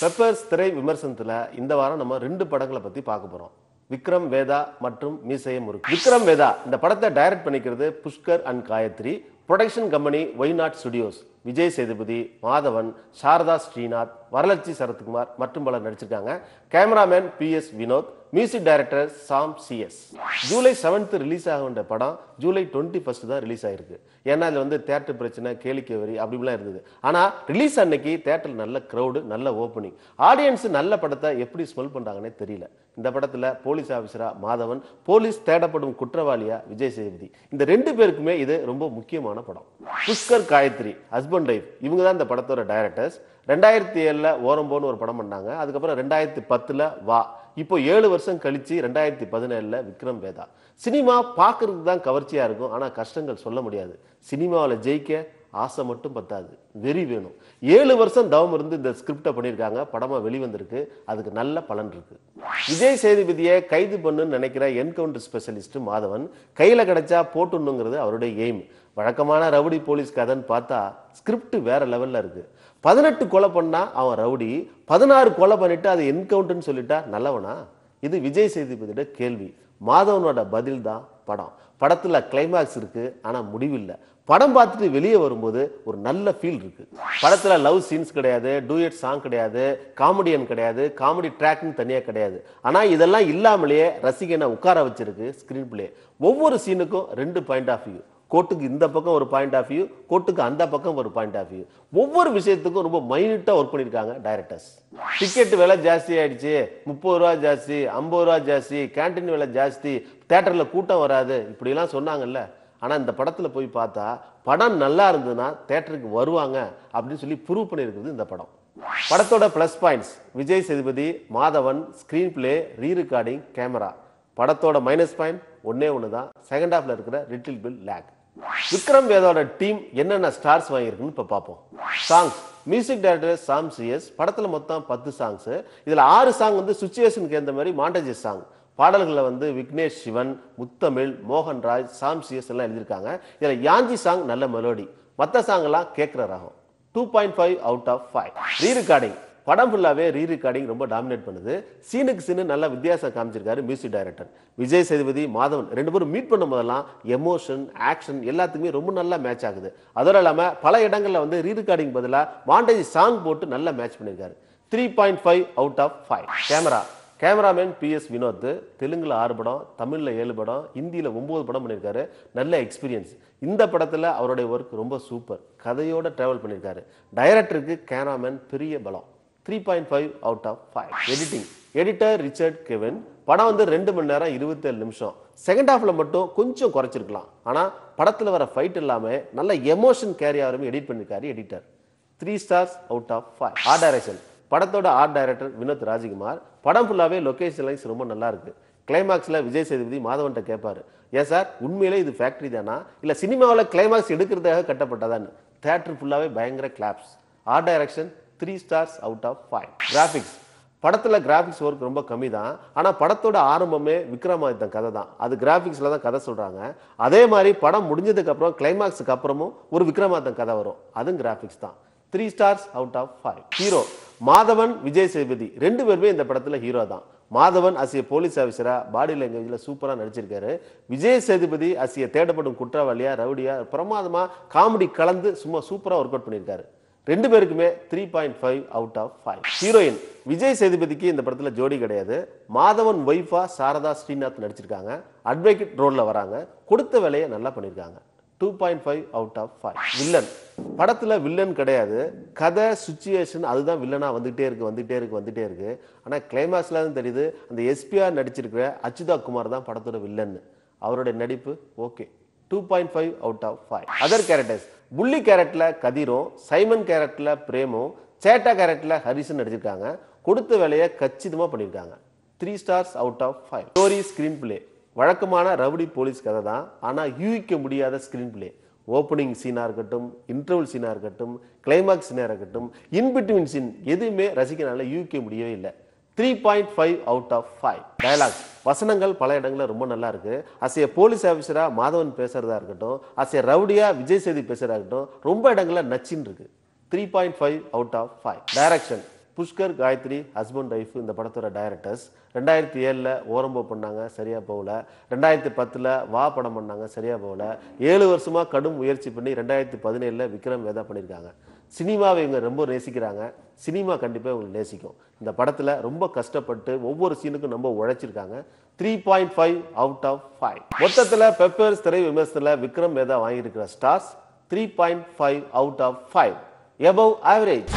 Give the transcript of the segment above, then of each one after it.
peppers திரை விமர்சனத்துல இந்த வாரம் நம்ம ரெண்டு படங்களை பத்தி பார்க்க போறோம் விக்ரம் வேதா மற்றும் மீசைய முருக்கு விக்ரம் வேதா இந்த படத்தை டைரக்ட் பண்ணிக்கிறது Pushkar and Gayathri production company Y not studios Vijay Sethupathi Madhavan Shraddha Srinath Varalakshmi Sarathkumar மற்றும் பலர் நடிச்சிருக்காங்க cameraman P S Vinod music director Sam CS July seventh release ஆக வேண்டிய படம் ஜூலை டுவெண்ட்டி ஃபர்ஸ்ட் தான் ரிலீஸ் ஆயிருக்கு ஏன்னா அதில் வந்து தேட்டர் பிரச்சனை கேளிக்கை வரி அப்படிலாம் இருந்தது ஆனால் ரிலீஸ் அன்னைக்கு தேட்டர் நல்ல க்ரௌடு நல்ல ஓப்பனிங் ஆடியன்ஸ் நல்ல படத்தை எப்படி ஸ்மெல் பண்ணுறாங்கன்னே தெரியல இந்த படத்தில் போலீஸ் ஆஃபீஸரா மாதவன் போலீஸ் தேடப்படும் குற்றவாளியா விஜய் சேதுபதி இந்த ரெண்டு பேருக்குமே இது ரொம்ப முக்கியமான படம் புஷ்கர் காயத்ரி ஹஸ்பண்ட் ஒய்ஃப் இவங்க தான் இந்த படத்தோட டைரக்டர்ஸ் ரெண்டாயிரத்தி ஏழில் ஓரம்போன்னு ஒரு படம் பண்ணாங்க அதுக்கப்புறம் ரெண்டாயிரத்தி பத்தில் வா இப்போ ஏழு வருஷம் கழிச்சு ரெண்டாயிரத்தி பதினேழுல விக்ரம் வேதா சினிமா பார்க்கறதுக்கு தான் கவர்ச்சியா இருக்கும் ஆனா கஷ்டங்கள் சொல்ல முடியாது சினிமாவில் ஜெயிக்க ஆசை மட்டும் பத்தாது வெறி வேணும் ஏழு வருஷம் தவம் இருந்து இந்த ஸ்கிரிப்டை பண்ணியிருக்காங்க படமா வெளிவந்திருக்கு அதுக்கு நல்ல பலன் இருக்கு விஜய் சேதுபதியை கைது பண்ணுன்னு நினைக்கிற என்கவுண்டர் ஸ்பெஷலிஸ்ட் மாதவன் கையில கிடைச்சா போட்டுணுங்கிறது அவருடைய எய்ம் வழக்கமான ரவுடி போலீஸ் கதைன்னு பார்த்தா ஸ்கிரிப்ட் வேற லெவல்ல இருக்கு பதினெட்டு கொலை பண்ணா அவன் ரவுடி பதினாறு கொலை பண்ணிட்டு அது என்கவுண்டர்னு சொல்லிட்டா நல்லவனா இது விஜய் சேதுபதியோட கேள்வி மாதவனோட பதில் தான் படம் படத்துல கிளைமாக்ஸ் இருக்கு ஆனா முடிவில்லை படம் பார்த்துட்டு வெளியே வரும்போது ஒரு நல்ல ஃபீல் இருக்கு படத்துல லவ் சீன்ஸ் கிடையாது டூயட் சாங் கிடையாது காமெடியன் கிடையாது காமெடி ட்ராக்னு தனியா கிடையாது ஆனா இதெல்லாம் இல்லாமலேயே ரசிகனை உட்கார வச்சிருக்கு ஸ்கிரீன் பிளே ஒவ்வொரு சீனுக்கும் ரெண்டு பாயிண்ட் ஆஃப் வியூ கோர்ட்டுக்கு இந்த பக்கம் ஒரு பாயிண்ட் ஆஃப் வியூ கோர்ட்டுக்கு அந்த பக்கம் ஒரு பாயிண்ட் ஆஃப் வியூ ஒவ்வொரு விஷயத்துக்கும் ரொம்ப மைனியூட்டாக ஒர்க் பண்ணியிருக்காங்க டைரக்டர்ஸ் டிக்கெட் விலை ஜாஸ்தி ஆயிடுச்சு முப்பது ரூபா ஜாஸ்தி ஐம்பது ரூபா ஜாஸ்தி கேண்டீன் விலை ஜாஸ்தி தேட்டரில் கூட்டம் வராது இப்படிலாம் சொன்னாங்கல்ல ஆனால் இந்த படத்தில் போய் பார்த்தா படம் நல்லா இருந்ததுன்னா தேட்டருக்கு வருவாங்க அப்படின்னு சொல்லி ப்ரூவ் பண்ணியிருக்குது இந்த படம் படத்தோட plus points Vijay Sethupathi Madhavan screen play re recording camera படத்தோட மைனஸ் பாயிண்ட் ஒன்னே ஒன்று தான் செகண்ட் ஹாஃப்ல இருக்கிற லிட்டில் பில் லேக் விக்ரம் வேதோட டீம் என்னென்ன ஸ்டார்ஸ் வாங்கியிருக்குன்னு இப்போ பார்ப்போம் songs music director Sam CS படத்தில் மொத்தம் பத்து சாங்ஸ் இதில் ஆறு சாங் வந்து சுச்சுவேஷனுக்கு ஏற்ற மாதிரி மாண்டேஜஸ் சாங் பாடல்களில் வந்து விக்னேஷ் சிவன் முத்தமிழ் மோகன்ராஜ் சாம் சிஎஸ் எல்லாம் எழுதியிருக்காங்க இதில் யாஞ்சி சாங் நல்ல மெலோடி மற்ற சாங் எல்லாம் கேட்குற ரகம் two point five out of five re recording படம் ஃபுல்லாகவே ரீ ரெக்கார்டிங் ரொம்ப டாமினேட் பண்ணுது சீனுக்கு சீனு நல்ல வித்தியாசம் காமிச்சிருக்காரு மியூசிக் டைரக்டர் விஜய் சேதுபதி மாதவன் ரெண்டு பேரும் மீட் பண்ணும் போதெல்லாம் எமோஷன் ஆக்ஷன் எல்லாத்துக்குமே ரொம்ப நல்லா மேட்ச் ஆகுது அதோட இல்லாமல் பல இடங்களில் வந்து ரீ ரெக்கார்டிங் பதிலாக மாண்டேஜ் சாங் போட்டு நல்லா மேட்ச் பண்ணியிருக்காரு three point five out of five camera cameraman P S Vinod தெலுங்குல ஆறு படம் தமிழில் ஏழு படம் ஹிந்தியில் ஒம்பது படம் பண்ணியிருக்காரு நல்ல எக்ஸ்பீரியன்ஸ் இந்த படத்தில் அவருடைய ஒர்க் ரொம்ப சூப்பர் கதையோட ட்ராவல் பண்ணியிருக்காரு டைரக்டருக்கு கேமராமேன் பெரிய பலம் three point five out of five editing editor Richard Kevin படம் வந்து ரெண்டு மணி நேரம் இருபத்தேழு நிமிஷம் செகண்ட் ஹாஃப்ல மட்டும் கொஞ்சம் குறைச்சிருக்கலாம் ஆனால் படத்தில் வர ஃபைட் இல்லாமல் நல்ல எமோஷன் கேரி ஆகிறமே எடிட் பண்ணியிருக்காரு editor three stars out of five art direction படத்தோட ஆர்ட் டைரக்டர் வினோத் ராஜ்குமார் படம் ஃபுல்லாகவே லொகேஷன் லைன்ஸ் ரொம்ப நல்லா இருக்கு கிளைமாக்ஸில் விஜய் சேதுபதி மாதவன்ட்ட கேட்பாரு ஏன் சார் உண்மையிலே இது ஃபேக்டரி தானா இல்லை சினிமாவில் கிளைமாக்ஸ் எடுக்கிறதுக்காக கட்டப்பட்டதான்னு தேட்டர் ஃபுல்லாகவே பயங்கர claps art direction three stars out of five graphics படத்தில் கிராஃபிக்ஸ் ஒர்க் ரொம்ப கம்மி தான் ஆனால் படத்தோட ஆரம்பமே விக்ரமாதித்தன் கதை தான் அது கிராஃபிக்ஸில் தான் கதை சொல்கிறாங்க அதே மாதிரி படம் முடிஞ்சதுக்கு அப்புறம் கிளைமாக்ஸுக்கு அப்புறமும் ஒரு விக்ரமாதித்தன் கதை வரும் அதுவும் கிராஃபிக்ஸ் தான் three stars out of five hero Madhavan Vijay Sethupathi ரெண்டு பேருமே இந்த படத்தில் ஹீரோ தான் மாதவன் அசிய போலீஸ் ஆஃபீஸரா பாடி லாங்குவேஜில் சூப்பராக நடிச்சிருக்காரு விஜய் சேதுபதி அசிய தேடப்படும் குற்றவாளியா ரவுடியா பிரமாதமாக காமெடி கலந்து சும்மா சூப்பராக ஒர்க் அவுட் பண்ணியிருக்காரு ரெண்டு பேருக்குமே three point five out of five heroine Vijay சேதுபதிக்கு இந்த படத்தில் ஜோடி கிடையாது மாதவன் ஒய்ஃபா சாரதா ஸ்ரீநாத் நடிச்சிருக்காங்க அட்வொகேட் ரோலில் வராங்க கொடுத்த வேலையை நல்லா பண்ணியிருக்காங்க two point five out of five villain படத்தில் வில்லன் கிடையாது கதை சுச்சுவேஷன் அதுதான் வில்லனாக வந்துகிட்டே இருக்கு வந்துகிட்டே இருக்கு வந்துகிட்டே இருக்கு ஆனால் கிளைமாக்ஸில் தான் தெரியுது அந்த எஸ்பிஆர் நடிச்சிருக்கிற அச்சுதா குமார் தான் படத்தோட வில்லன் அவருடைய நடிப்பு okay two point five out of five other characters புள்ளி கேரக்டரில் கதிரும் சைமன் கேரக்டரில் பிரேமும் சேட்டா கேரக்டரில் ஹரிசன் நடிச்சிருக்காங்க கொடுத்த வேலையை கச்சிதமாக பண்ணியிருக்காங்க three stars out of five story screen play வழக்கமான ரவுடி போலீஸ் கதை தான் ஆனால் யூகிக்க முடியாத ஸ்க்ரீன் பிளே ஓப்பனிங் சீனாக இருக்கட்டும் இன்டர்வல் சீனாக இருக்கட்டும் கிளைமாக்ஸ் சீனாக இருக்கட்டும் இன்பிட்வீன் சீன் எதுவுமே ரசிக்கனால யூகிக்க முடியவே இல்லை three point five out of five dialogues வசனங்கள் பல இடங்களில் ரொம்ப நல்லா இருக்கு அசைய போலீஸ் ஆஃபீஸரா மாதவன் பேசுறதா இருக்கட்டும் அசைய ரவுடியா விஜய் சேதி பேசுறதா இருக்கட்டும் ரொம்ப இடங்களில் நச்சின்னு இருக்கு three point five out of five direction Pushkar Gayathri husband wife இந்த படத்தோட டைரக்டர்ஸ் ரெண்டாயிரத்தி ஏழில் ஓரம்போ பண்ணாங்க சரியா போகல ரெண்டாயிரத்தி பத்தில் வா படம் பண்ணாங்க சரியா போகல ஏழு வருஷமா கடும் முயற்சி பண்ணி ரெண்டாயிரத்தி பதினேழில் விக்ரம் வேதா பண்ணியிருக்காங்க சினிமாவை இவங்க ரொம்ப நேசிக்கிறாங்க சினிமா கண்டிப்பாக இவங்க நேசிக்கும் இந்த படத்தில் ரொம்ப கஷ்டப்பட்டு ஒவ்வொரு சீனுக்கும் ரொம்ப உழைச்சிருக்காங்க three point five out of five மொத்தத்தில் பெப்பர்ஸ் திரை விமர்சனத்தில் விக்ரம் வேதா வாங்கியிருக்கிற stars three point five out of five above average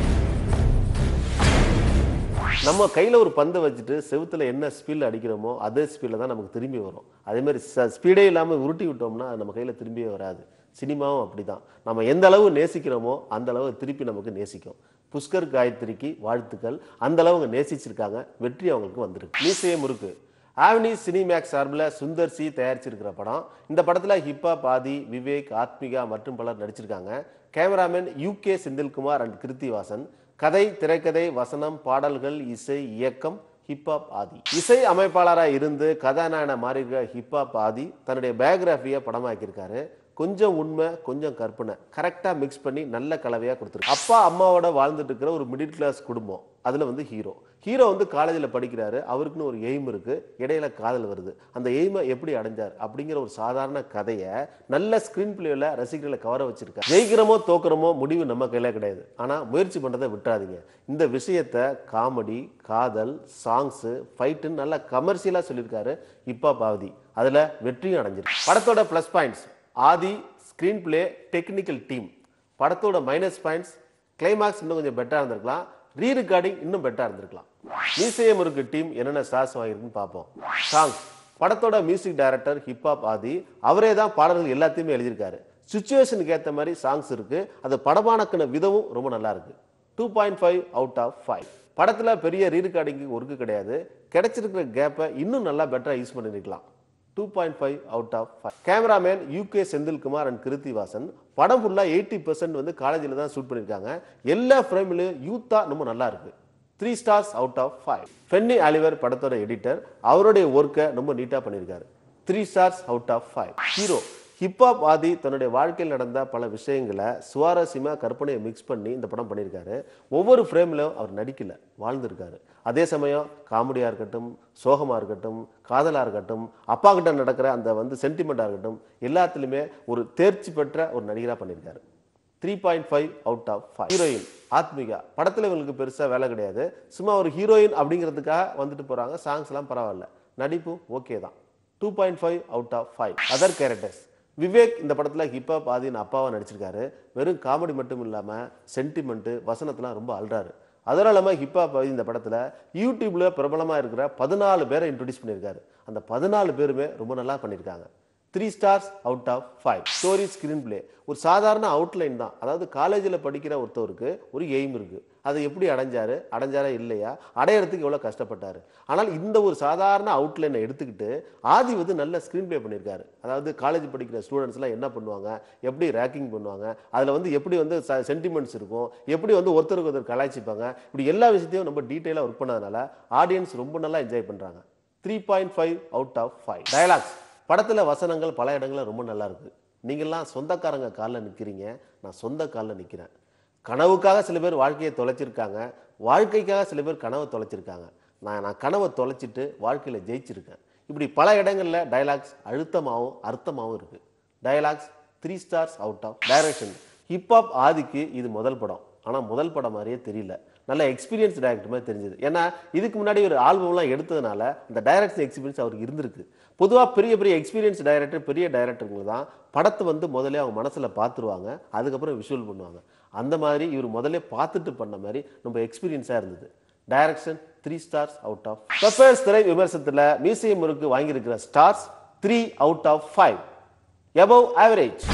நம்ம கையில் ஒரு பந்தை வச்சுட்டு செவுத்துல என்ன ஸ்பீடில் அடிக்கிறோமோ அதே ஸ்பீடில் தான் நமக்கு திரும்பி வரும் அதே மாதிரி ஸ்பீடே இல்லாமல் உருட்டி விட்டோம்னா அது நம்ம கையில் திரும்பியே வராது சினிமாவும் அப்படிதான் நம்ம எந்த அளவு நேசிக்கிறோமோ அந்த அளவு திருப்பி நமக்கு நேசிக்கும் புஷ்கர் காயத்ரிக்கு வாழ்த்துக்கள் அந்த அளவு அவங்க நேசிச்சிருக்காங்க வெற்றி அவங்களுக்கு வந்திருக்கு மீசைய முறுக்கு ஆவனி சினிமேக்ஸ் சார்பில் சுந்தர் சி தயாரிச்சிருக்கிற படம் இந்த படத்தில் ஹிப்ஹாப் ஆதி விவேக் ஆத்மிகா மற்றும் பலர் நடிச்சிருக்காங்க cameraman U K Senthilkumar and Krithivasan கதை திரைக்கதை வசனம் பாடல்கள் இசை இயக்கம் ஹிப்ஹாப் ஆதி இசை அமைப்பாளராக இருந்து கதாநாயகனை மாறியிருக்கிற ஹிப்ஹாப் ஆதி தன்னுடைய பயோகிராஃபியை படமாக்கியிருக்காரு கொஞ்சம் உண்மை கொஞ்சம் கற்பனை கரெக்டாக மிக்ஸ் பண்ணி நல்ல கலவையாக கொடுத்துருக்கு அப்பா அம்மாவோட வாழ்ந்துட்டு இருக்கிற ஒரு மிடில் கிளாஸ் குடும்பம் அதில் வந்து ஹீரோ ஹீரோ வந்து காலேஜில் படிக்கிறாரு அவருக்குன்னு ஒரு எய்ம் இருக்கு இடையில காதல் வருது அந்த எய்மை எப்படி அடைஞ்சார் அப்படிங்கிற ஒரு சாதாரண கதையை நல்ல ஸ்க்ரீன் பிளேவில் ரசிகர்களை கவர வச்சிருக்காரு ஜெயிக்கிறோமோ தோக்குறோமோ முடிவு நம்ம கையில கிடையாது ஆனால் முயற்சி பண்ணுறதை விட்டுறாதீங்க இந்த விஷயத்த காமெடி காதல் சாங்ஸு ஃபைட்டுன்னு நல்லா கமர்ஷியலாக சொல்லியிருக்காரு இப்பா பாவதி அதில் வெற்றியும் அடைஞ்சிருக்கு படத்தோட plus points Aadhi screen play technical team படத்தோட மைனஸ் பாயிண்ட்ஸ் கிளைமாக்ஸ் இன்னும் கொஞ்சம் பெட்டராக இருந்திருக்கலாம் ரீ ரெக்கார்டிங் இன்னும் பெட்டராக இருந்திருக்கலாம் மியூசியம் இருக்கு டீம் என்னென்ன ஸ்டார்ஸ் வாங்கியிருக்குன்னு பார்ப்போம் சாங்ஸ் படத்தோட மியூசிக் டைரக்டர் ஹிப்ஹாப் ஆதி அவரே தான் பாடல்கள் எல்லாத்தையுமே எழுதியிருக்காரு சுச்சுவேஷனுக்கு ஏற்ற மாதிரி சாங்ஸ் இருக்கு அது படமானக்கின விதமும் ரொம்ப நல்லா இருக்கு two point five out of five படத்தில் பெரிய ரீ ரெக்கார்டிங்கு ஒர்க்கு கிடையாது கிடைச்சிருக்கிற கேப்பை இன்னும் நல்லா பெட்டராக யூஸ் பண்ணியிருக்கலாம் two point five out of five cameraman U K Senthilkumar and Krithivasan படம் ஃபுல்லாக எயிட்டி பர்சன்ட் வந்து காலேஜில் தான் ஷூட் பண்ணியிருக்காங்க எல்லா ஃப்ரேம்லையும் யூத்தாக ரொம்ப நல்லா இருக்கு three stars out of five Fenny Oliver படத்தோட எடிட்டர் அவருடைய ஒர்க்கை ரொம்ப நீட்டாக பண்ணியிருக்காரு three stars out of five hero hip hop Aadhi தன்னுடைய வாழ்க்கையில் நடந்த பல விஷயங்களை சுவாரஸ்யமாக கற்பனையை மிக்ஸ் பண்ணி இந்த படம் பண்ணியிருக்காரு ஒவ்வொரு ஃப்ரேம்லையும் அவர் நடிக்கல வாழ்ந்திருக்காரு அதே சமயம் காமெடியாக இருக்கட்டும் சோகமாக இருக்கட்டும் காதலாக இருக்கட்டும் அப்பா கிட்ட நடக்கிற அந்த வந்து சென்டிமெண்ட்டாக இருக்கட்டும் எல்லாத்துலேயுமே ஒரு தேர்ச்சி பெற்ற ஒரு நடிகராக பண்ணியிருக்காரு three point five out of five heroine Aathmika படத்தில் இவங்களுக்கு பெருசாக வேலை கிடையாது சும்மா ஒரு ஹீரோயின் அப்படிங்கிறதுக்காக வந்துட்டு போகிறாங்க சாங்ஸ்லாம் பரவாயில்ல நடிப்பும் ஓகே தான் two point five out of five other characters Vivek இந்த படத்தில் ஹிப்ஹாப் ஆதின் அப்பாவை நடிச்சிருக்காரு வெறும் காமெடி மட்டும் இல்லாமல் சென்டிமெண்ட்டு வசனத்தெலாம் ரொம்ப அல்றாரு அதனால இல்லாமல் ஹிப்ஹாப் ஆதி இந்த படத்தில் யூடியூப்ல பிரபலமாக இருக்கிற பதினாலு பேரை இன்ட்ரடியூஸ் பண்ணியிருக்காரு அந்த பதினாலு பேருமே ரொம்ப நல்லா பண்ணியிருக்காங்க three stars out of five story screen screenplay ஒரு சாதாரண அவுட்லைன் தான் அதாவது காலேஜில் படிக்கிற ஒருத்தவருக்கு ஒரு எய்ம் இருக்கு அதை எப்படி அடைஞ்சாரு அடைஞ்சாரா இல்லையா அடையறதுக்கு எவ்வளோ கஷ்டப்பட்டாரு ஆனால் இந்த ஒரு சாதாரண அவுட்லைனை எடுத்துக்கிட்டு ஆதி வந்து நல்ல ஸ்க்ரீன் பிளே பண்ணியிருக்காரு அதாவது காலேஜ் படிக்கிற ஸ்டூடெண்ட்ஸ்லாம் என்ன பண்ணுவாங்க எப்படி ரேக்கிங் பண்ணுவாங்க அதில் வந்து எப்படி வந்து சென்டிமெண்ட்ஸ் இருக்கும் எப்படி வந்து ஒருத்தருக்கு ஒருத்தர் கலாய்ச்சிப்பாங்க இப்படி எல்லா விஷயத்தையும் ரொம்ப டீட்டெயிலாக ஒர்க் பண்ணதுனால ஆடியன்ஸ் ரொம்ப நல்லா என்ஜாய் பண்ணுறாங்க three point five out of five dialogues படத்தில் வசனங்கள் பல இடங்களில் ரொம்ப நல்லா இருக்கு நீங்கள்லாம் சொந்தக்காரங்க காலில் நிற்கிறீங்க நான் சொந்த காலில் நிற்கிறேன் கனவுக்காக சில பேர் வாழ்க்கையை தொலைச்சிருக்காங்க வாழ்க்கைக்காக சில பேர் கனவை தொலைச்சிருக்காங்க நான் நான் கனவை தொலைச்சிட்டு வாழ்க்கையில் ஜெயிச்சிருக்கேன் இப்படி பல இடங்களில் டயலாக்ஸ் அழுத்தமாகவும் அர்த்தமாகவும் இருக்கு dialogues three stars out of direction hip hop ஆதிக்கு இது முதல் படம் ஆனால் முதல் படம் மாதிரியே தெரியல நல்ல எக்ஸ்பீரியன்ஸ் டைரக்டர் மாதிரி தெரிஞ்சது ஏன்னா இதுக்கு முன்னாடி ஒரு ஆல்பம்லாம் எடுத்ததுனால அந்த டைரக்ஷன் எக்ஸ்பீரியன்ஸ் அவருக்கு இருந்திருக்கு பொதுவாக பெரிய பெரிய எக்ஸ்பீரியன்ஸ் டைரக்டர் பெரிய டைரக்டருங்க தான் படத்தை வந்து முதல்ல அவங்க மனசில் பார்த்துருவாங்க அதுக்கப்புறம் விஷுவல் பண்ணுவாங்க அந்த மாதிரி இவர் முதல்ல பார்த்துட்டு பண்ண மாதிரி ரொம்ப எக்ஸ்பீரியன்ஸாக இருந்தது direction three stars out of Peppers திரை விமர்சனத்தில் மியூசியம் முறுக்கு வாங்கியிருக்கிற stars three out of five above average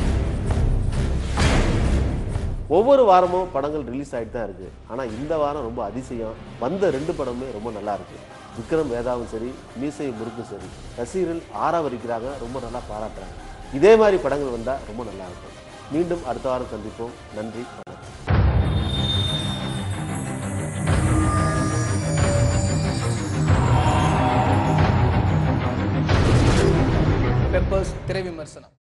ஒவ்வொரு வாரமும் படங்கள் ரிலீஸ் ஆகிட்டு தான் இருக்கு ஆனால் இந்த வாரம் ரொம்ப அதிசயம் வந்த ரெண்டு படமுமே ரொம்ப நல்லா இருக்கு விக்ரம் வேதாவும் சரி மீசை முறுக்கும் சரி ரசிகர்கள் ஆராவரிக்கிறாங்க ரொம்ப நல்லா பாராட்டுறாங்க இதே மாதிரி படங்கள் வந்தால் ரொம்ப நல்லா இருக்கும் மீண்டும் அடுத்த வாரம் சந்திப்போம் நன்றி வணக்கம் பெப்பர்ஸ் திரை விமர்சனம்